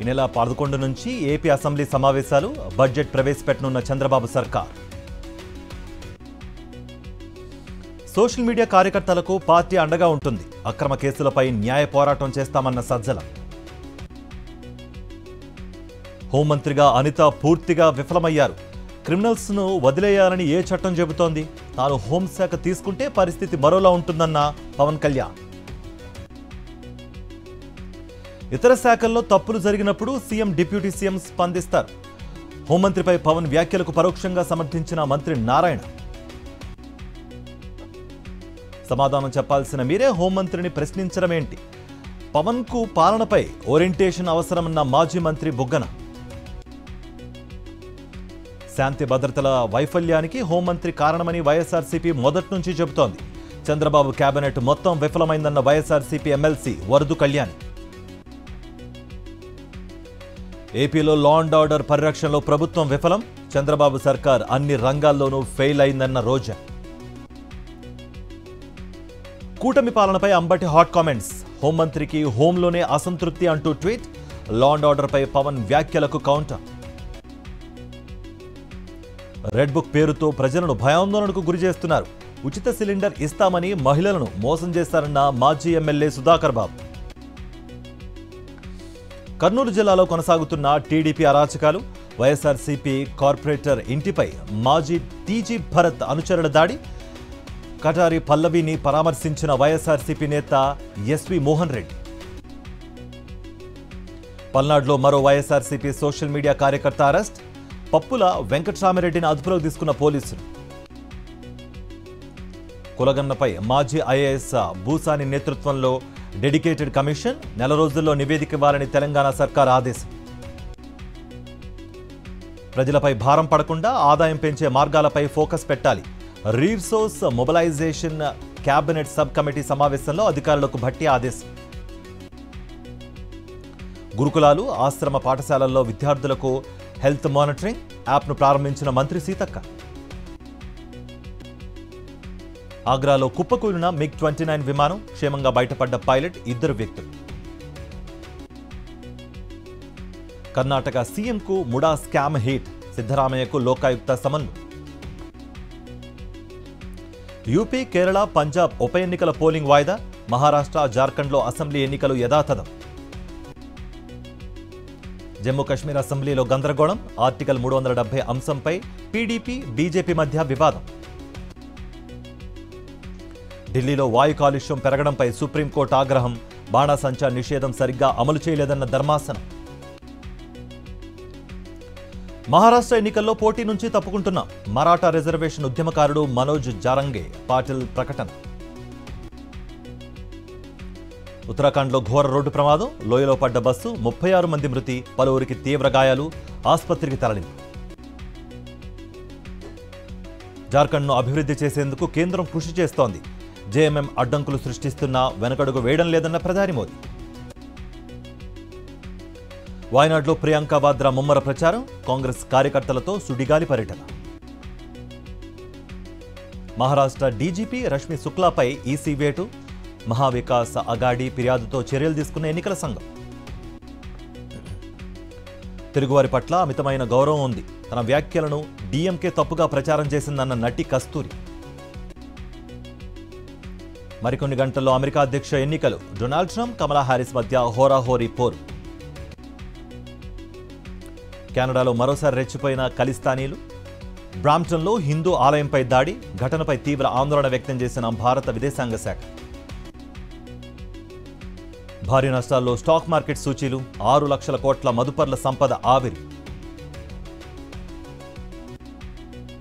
ఈ నెల పదకొండు నుంచి ఏపీ అసెంబ్లీ సమావేశాలు బడ్జెట్ ప్రవేశపెట్టనున్న చంద్రబాబు సర్కార్ సోషల్ మీడియా కార్యకర్తలకు పార్టీ అండగా ఉంటుంది అక్రమ కేసులపై న్యాయ పోరాటం చేస్తామన్న సజ్జల హోంమంత్రిగా అనిత పూర్తిగా విఫలమయ్యారు క్రిమినల్స్ ను వదిలేయాలని ఏ చట్టం చెబుతోంది తాను హోంశాఖ తీసుకుంటే పరిస్థితి మరోలా ఉంటుందన్న పవన్ కళ్యాణ్ ఇతర శాఖల్లో తప్పులు జరిగినప్పుడు సీఎం డిప్యూటీ సీఎం స్పందిస్తారు హోంమంత్రిపై పవన్ వ్యాఖ్యలకు పరోక్షంగా సమర్థించిన మంత్రి నారాయణ సమాధానం చెప్పాల్సిన మీరే హోంమంత్రిని ప్రశ్నించడమేంటి పవన్కు పాలనపై ఓరియంటేషన్ అవసరమన్న మాజీ మంత్రి బుగ్గన శాంతి భద్రతల వైఫల్యానికి హోంమంత్రి కారణమని వైఎస్ఆర్సీపీ మొదటి నుంచి చెబుతోంది చంద్రబాబు కేబినెట్ మొత్తం విఫలమైందన్న వైఎస్ఆర్సీపీ ఎమ్మెల్సీ వరదు కళ్యాణ్ ఏపీలో లా అండ్ ఆర్డర్ పరిరక్షణలో ప్రభుత్వం విఫలం చంద్రబాబు సర్కార్ అన్ని రంగాల్లోనూ ఫెయిల్ అయిందన్న రోజా కూటమి పాలనపై అంబటి హాట్ కామెంట్స్ హోంమంత్రికి హోంలోనే అసంతృప్తి అంటూ ట్వీట్ లా అండ్ ఆర్డర్పై పవన్ వ్యాఖ్యలకు కౌంటర్ రెడ్ బుక్ పేరుతో ప్రజలను భయాందోళనకు గురి చేస్తున్నారు ఉచిత సిలిండర్ ఇస్తామని మహిళలను మోసం చేశారన్న మాజీ ఎమ్మెల్యే సుధాకర్ బాబు కర్నూలు జిల్లాలో కొనసాగుతున్న టీడీపీ అరాచకాలు వైఎస్ఆర్సీపీ కార్పొరేటర్ ఇంటిపై మాజీ టీజీ భరత్ అనుచరుల దాడి కటారి పల్లవిని పరామర్శించిన వైఎస్ఆర్సీపీ నేత ఎస్వి మోహన్ రెడ్డి పల్నాడులో మరో వైఎస్ఆర్సీపీ సోషల్ మీడియా కార్యకర్త అరెస్ట్ పప్పుల వెంకట్రామిరెడ్డిని అదుపులోకి తీసుకున్న పోలీసులు కులగన్నపై మాజీ ఐఏఎస్ భూసాని నేతృత్వంలో డెడికేటెడ్ కమిషన్ నెల రోజుల్లో నివేదిక ఇవ్వాలని తెలంగాణ సర్కార్ ఆదేశం ప్రజలపై భారం పడకుండా ఆదాయం పెంచే మార్గాలపై ఫోకస్ పెట్టాలి resource mobilization cabinet sub committee సమావేశంలో అధికారులకు భట్టి ఆదేశం గురుకులాలు ఆశ్రమ పాఠశాలల్లో విద్యార్థులకు హెల్త్ మానిటరింగ్ యాప్ను ప్రారంభించిన మంత్రి సీతక్క ఆగ్రాలో కుప్పకూలిన మిగ్ ట్వంటీ నైన్ విమానం క్షేమంగా బయటపడ్డ పైలట్ ఇద్దరు వ్యక్తులు కర్ణాటక సీఎంకు ముడా స్కామ్ హిట్ సిద్ధరామయ్యకు లోకాయుక్త సమన్లు యూపీ కేరళ పంజాబ్ ఉప ఎన్నికల పోలింగ్ వాయిదా మహారాష్ట్ర జార్ఖండ్లో అసెంబ్లీ ఎన్నికలు యథాతథం జమ్మూ కాశ్మీర్ అసెంబ్లీలో గందరగోళం ఆర్టికల్ మూడు వందల డెబ్బై అంశంపై పీడీపీ బీజేపీ మధ్య వివాదం ఢిల్లీలో వాయు కాలుష్యం పెరగడంపై సుప్రీంకోర్టు ఆగ్రహం బాణాసంచా నిషేధం సరిగ్గా అమలు చేయలేదన్న ధర్మాసనం మహారాష్ట్ర ఎన్నికల్లో పోటీ నుంచి తప్పుకుంటున్న మరాఠా రిజర్వేషన్ ఉద్యమకారుడు మనోజ్ జారంగే పాటిల్ ప్రకటన ఉత్తరాఖండ్లో ఘోర రోడ్డు ప్రమాదం లోయలో పడ్డ బస్సు ముప్పై ఆరు మంది మృతి పలువురికి తీవ్ర గాయాలు ఆసుపత్రికి తరలింపు జార్ఖండ్ను అభివృద్ధి చేసేందుకు కేంద్రం కృషి చేస్తోంది జేఎంఎం అడ్డంకులు సృష్టిస్తున్నా వెనకడుగు వేయడం లేదన్న ప్రధాని మోదీ వాయనాడ్లో ప్రియాంక వాద్రా ముమ్మర ప్రచారం కాంగ్రెస్ కార్యకర్తలతో సుడిగాలి పర్యటన మహారాష్ట్ర డీజీపీ రష్మి శుక్లాపై ఈసీ వేటు మహావికాస్ అగాడి ఫిర్యాదుతో చర్యలు తీసుకున్న ఎన్నికల సంఘం తెలుగువారి పట్ల అమితమైన గౌరవం ఉంది తన వ్యాఖ్యలను డీఎంకే తప్పుగా ప్రచారం చేసిందన్న నటి కస్తూరి మరికొన్ని గంటల్లో అమెరికా అధ్యక్ష ఎన్నికలు డొనాల్డ్ ట్రంప్ కమలా హ్యారిస్ మధ్య హోరాహోరీ పోరు కెనడాలో మరోసారి రెచ్చిపోయిన ఖలిస్తానీలు బ్రాంప్టన్లో హిందూ ఆలయంపై దాడి ఘటనపై తీవ్ర ఆందోళన వ్యక్తం చేసిన భారత విదేశాంగ శాఖ భారీ నష్టాల్లో స్టాక్ మార్కెట్ సూచీలు ఆరు లక్షల కోట్ల మదుపర్ల సంపద ఆవిరి